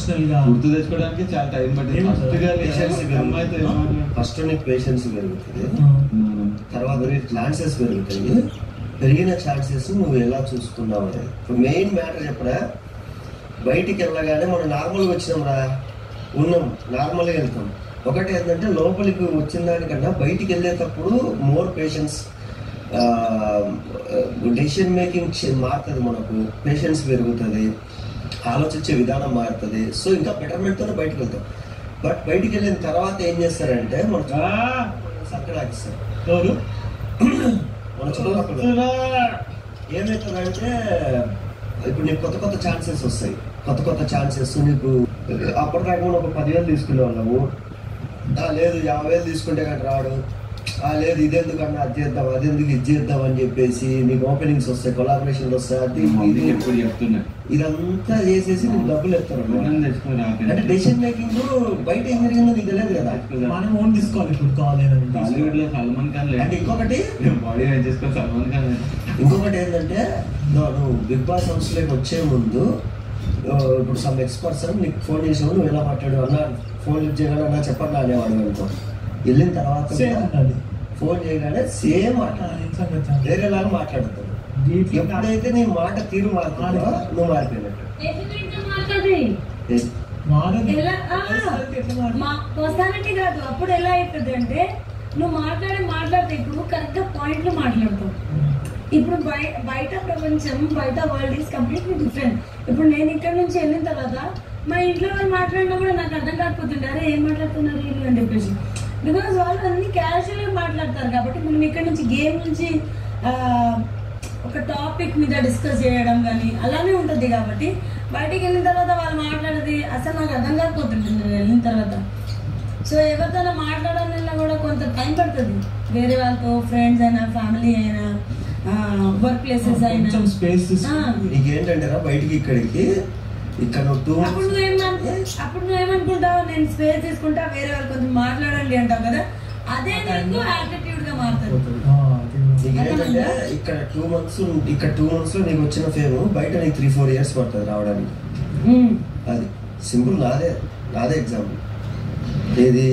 Personal గా గుర్తు తెచ్చుకోవడానికి చాలా టైం పట్టింది ఏం ఫస్ట్ గా పేషెన్స్ అమ్మాయితో ఏం మాట్లాడు- ఫస్ట్ నీకు పేషెన్స్ పెరుగుతుంది ఆ, ఉమ్. తర్వాత నీకు ఛాన్సెస్ పెరుగుతాయి పెరిగిన ఛాన్సెస్ నువ్వు ఎలా చూసుకున్నావు అనేది ఇప్పుడు మెయిన్ మ్యాటర్ చెప్పరా బయటికి వెళ్ళగానే మనం నార్మల్గా వచ్చినాం రా ఉన్నాం నార్మల్గా వెళ్తాం ఒకటి ఏంటంటే లోపలికి వచ్చిన దానికన్నా బయటికి వెళ్ళేటప్పుడు మోర్ పేషెన్స్ డెసిషన్ మేకింగ్ మారుతుంది మనకు పేషెన్స్ పెరుగుతుంది ఆలోచించే విధానం మారుతుంది సో ఇంకా బెటర్మెంట్తోనే బయటికి వెళ్తాం బట్ బయటికి వెళ్ళిన తర్వాత ఏం చేస్తారంటే మన ఆ, సర్కిల్ ఆగిస్తారు ఎవరు? మన చుట్టుపక్కల వస్తున్నా. ఏమవుతుందంటే ఇప్పుడు నీకు కొత్త కొత్త ఛాన్సెస్ వస్తాయి కొత్త కొత్త ఛాన్సెస్ నీకు అప్పటిదాకా మనం ఒక పదివేలు తీసుకునే వాళ్ళము "ఆ, లేదు యాభై వేలు తీసుకుంటే కానీ రాడు "ఆ, లేదు ఇదెందుకన్నా అది చేద్దాం అదెందుకు ఇది చేద్దాం అని చెప్పేసి నీకు ఓపెనింగ్స్ వస్తాయి కొలాబరేషన్లు వస్తాయి అది మా మమ్మీ ఇది ఎప్పుడు చెప్తున్నా ఇదంతా చేసేసి నీకు డబ్బులు ఎత్తారు రుణం తెచ్చుకొని రాకండి. అంటే డెసిషన్ మేకింగ్ బయట ఏం జరిగిందో నీకు తెలియదు కదా మనం ఓన్ తీసుకోవాలి ఇప్పుడు కాల్ టాలీవుడ్ లో సల్మాన్ ఖాన్ లేడు. అంటే ఇంకొకటి బాడీ రేంజ్ చేసుకొని సల్మాన్ ఖాన్ లేడు. ఇంకొకటి ఏంటంటే నువ్వు నువ్వు బిగ్ బాస్ హౌస్లోకి వచ్చే ముందు ఆ, ఇప్పుడు సమ్ ఎక్స్ పర్సన్ నీకు ఫోన్ చేసావు నువ్వు ఎలా మాట్లాడు అన్న ఫోన్ లిఫ్ట్ చేయగానే అన్న చెప్పండి అనేవాడు అనుకో వెళ్ళిన తర్వాత సేమ్ ఉండాలి ఫోన్ చేయగానే సేమ్ మాట్లాడాలి వేరేలాగా మాట్లాడుతాడు ఎప్పుడైతే నీ మాట తీరు మారుతుందో నువ్వు మారిపోయినట్టు డెఫినెట్ గా మాట్లాడి ఏ, ఎలా మా పర్సనాలిటీ కాదు అప్పుడు ఎలా అవుతుంది అంటే నువ్వు మాట్లాడే మాట్లాడితే ఇప్పుడు కరెక్ట్ గా పాయింట్లు మాట్లాడతావు ఇప్పుడు బయ బయట ప్రపంచం బయట వరల్డ్ ఈస్ కంప్లీట్లీ డిఫరెంట్ ఇప్పుడు నేను ఇక్కడ నుంచి వెళ్ళిన తర్వాత మా ఇంట్లో వాళ్ళు మాట్లాడినా కూడా నాకు అర్థం కాకపోతుండే అరే ఏం మాట్లాడుతున్నారు వీళ్ళు అని చెప్పేసి బికాస్ వాళ్ళు అన్ని క్యాజువల్గా మాట్లాడతారు కాబట్టి మనం ఇక్కడ నుంచి గేమ్ నుంచి ఆ, ఒక టాపిక్ మీద డిస్కస్ చేయడం కానీ అలానే ఉంటుంది కాబట్టి బయటికి వెళ్ళిన తర్వాత వాళ్ళు మాట్లాడేది అసలు నాకు అర్థం కాకపోతుంది నేను వెళ్ళిన తర్వాత సో ఎవరితో మాట్లాడాలన్నా కూడా కొంత టైం పడుతుంది వేరే వాళ్ళతో ఫ్రెండ్స్ అయినా ఫ్యామిలీ అయినా వర్క్ ప్లేసెస్ అయినా కొంచెం స్పేస్ ఆ. నీకేంటంటే రా బయటికి ఇక్కడికి ఇక్కడ నువ్వు టూ అప్పుడు నువ్వేమను అప్పుడు నువ్వేమనుకుంటావు నేను స్పేస్ తీసుకుంటా వేరే వాళ్ళు కొంచెం మాట్లాడండి అంటావు కదా అదే నీకు యాటిట్యూడ్ గా మారుతుంది నీకేంటంటే ఇక్కడ టూ మంత్స్ ఇక్కడ టూ మంత్స్ లో నీకు వచ్చిన ఫేమ్ బయట నీకు త్రీ ఫోర్ ఇయర్స్ పడుతుంది రావడానికి ఉమ్. అది సింపుల్ నాదే నాదే ఎగ్జాంపుల్ ఇది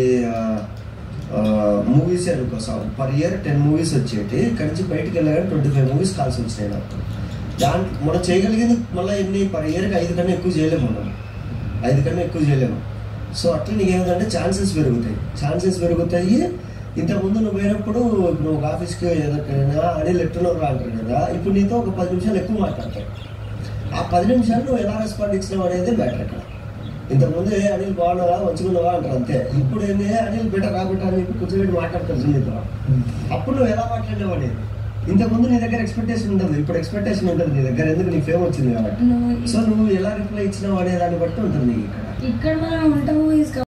మూవీస్ అనుకోసం పర్ ఇయర్ టెన్ మూవీస్ వచ్చేటి ఇక్కడ నుంచి బయటకు వెళ్ళగానే ట్వంటీ ఫైవ్ మూవీస్ కాల్సి వచ్చినాయి నాకు దాంట్లో మనం చేయగలిగింది మళ్ళీ ఎన్ని పర్ ఇయర్కి ఐదు కన్నా ఎక్కువ చేయలేము మనం ఐదు కన్నా ఎక్కువ చేయలేము సో అట్లా నీకు ఏమిటంటే ఛాన్సెస్ పెరుగుతాయి ఛాన్సెస్ పెరుగుతాయి ఇంతకుముందు నువ్వు పోయినప్పుడు ఇప్పుడు నువ్వు ఒక ఆఫీస్కి ఏదైనా అనిల్ ఎట్టున్నారు అంటారు కదా ఇప్పుడు నీతో ఒక పది నిమిషాలు ఎక్కువ మాట్లాడతావు ఆ పది నిమిషాలు నువ్వు ఎలా రెస్పాండ్ ఇచ్చినావు అనేది బెటర్ అక్కడ ఇంతకుముందు ఏ అనిల్ బాగున్నావా మంచిగున్నావా అంటారు అంతే ఇప్పుడు ఏంది ఏ అనిల్ బెటర్ రాబెట్ట అని చెప్పి కూర్చోబెట్టి మాట్లాడతారు సునీత అప్పుడు నువ్వు ఎలా మాట్లాడలేవు అనేది ఇంతకుముందు నీ దగ్గర ఎక్స్పెక్టేషన్ ఉంటుంది ఇప్పుడు ఎక్స్పెక్టేషన్ ఉంటుంది నీ దగ్గర ఎందుకు నీ ఫేమ్ వచ్చింది కాబట్టి నువ్వు సో నువ్వు ఎలా రిప్లై ఇచ్చినావు అనే దాన్ని బట్టి ఉంటుంది నీకు ఇక్కడ ఇక్కడ మనం ఉంటాము is